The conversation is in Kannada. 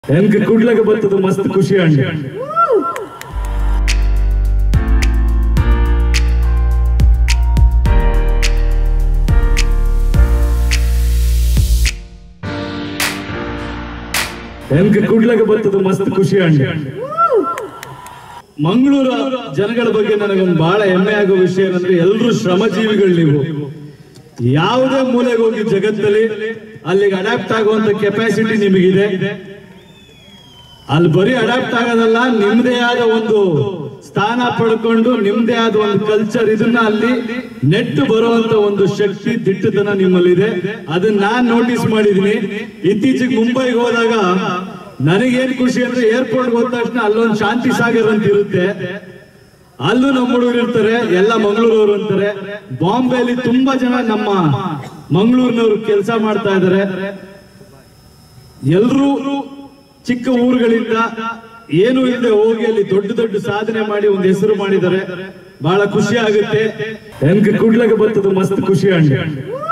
ಹೆಂಗ್ ಕುಡ್ಲಾಗ ಬರ್ತದ ಮಸ್ತ್ ಖುಷಿ ಅಂಡಿ ಹೆಂಗ್ ಕುಡ್ಲಾಗ ಬರ್ತದ ಮಸ್ತ್ ಖುಷಿ ಅಂಡಿ ಮಂಗಳೂರು ಜನಗಳ ಬಗ್ಗೆ ನನಗೊಂದು ಬಹಳ ಹೆಮ್ಮೆ ಆಗೋ ವಿಷಯ ಏನಂದ್ರೆ ಎಲ್ರು ಶ್ರಮಜೀವಿಗಳು ನೀವು ಯಾವುದೇ ಮೂಲೆಗೆ ಹೋಗಿ ಜಗತ್ತಲ್ಲಿ ಅಲ್ಲಿಗೆ ಅಡಾಪ್ಟ್ ಆಗುವಂತ ಕೆಪಾಸಿಟಿ ನಿಮಗಿದೆ ಅಲ್ಲಿ ಬರೀ ಅಡಾಪ್ಟ್ ಆಗೋದಲ್ಲ ನಿಮ್ದೇ ಆದ ಒಂದು ಸ್ಥಾನ ಪಡ್ಕೊಂಡು ನಿಮ್ದೇ ಆದ ಒಂದು ಕಲ್ಚರ್ ಇದನ್ನ ಅಲ್ಲಿ ನೆಟ್ಟು ಬರುವಂತ ಒಂದು ಶಕ್ತಿ ದಿಟ್ಟತನ ನಿಮ್ಮಲ್ಲಿದೆ ಅದನ್ನ ನಾನ್ ನೋಟಿಸ್ ಮಾಡಿದೀನಿ ಇತ್ತೀಚೆಗೆ ಮುಂಬೈಗೆ ಹೋದಾಗ ನನಗೇನ್ ಖುಷಿ ಅಂದ್ರೆ ಏರ್ಪೋರ್ಟ್ ಹೋದ ತಕ್ಷಣ ಅಲ್ಲೊಂದು ಶಾಂತಿ ಸಾಗರ್ ಅಂತ ಇರುತ್ತೆ ಅಲ್ಲೂ ನಮ್ಮ ಹುಡುಗರು ಇರ್ತಾರೆ ಎಲ್ಲ ಮಂಗಳೂರವರು ಅಂತಾರೆ ಬಾಂಬೆಲಿ ತುಂಬಾ ಜನ ನಮ್ಮ ಮಂಗಳೂರಿನವರು ಕೆಲಸ ಮಾಡ್ತಾ ಇದ್ದಾರೆ ಎಲ್ರೂ ಚಿಕ್ಕ ಊರುಗಳಿಂದ ಏನು ಇಲ್ಲದೆ ಹೋಗಿ ಅಲ್ಲಿ ದೊಡ್ಡ ದೊಡ್ಡ ಸಾಧನೆ ಮಾಡಿ ಒಂದು ಹೆಸರು ಮಾಡಿದ್ದಾರೆ ಬಹಳ ಖುಷಿ ಆಗುತ್ತೆ ಹೆಂಗ್ ಕುಡ್ಲಾಗ ಬರ್ತದ ಮಸ್ತ್ ಖುಷಿ ಅಂಡಿ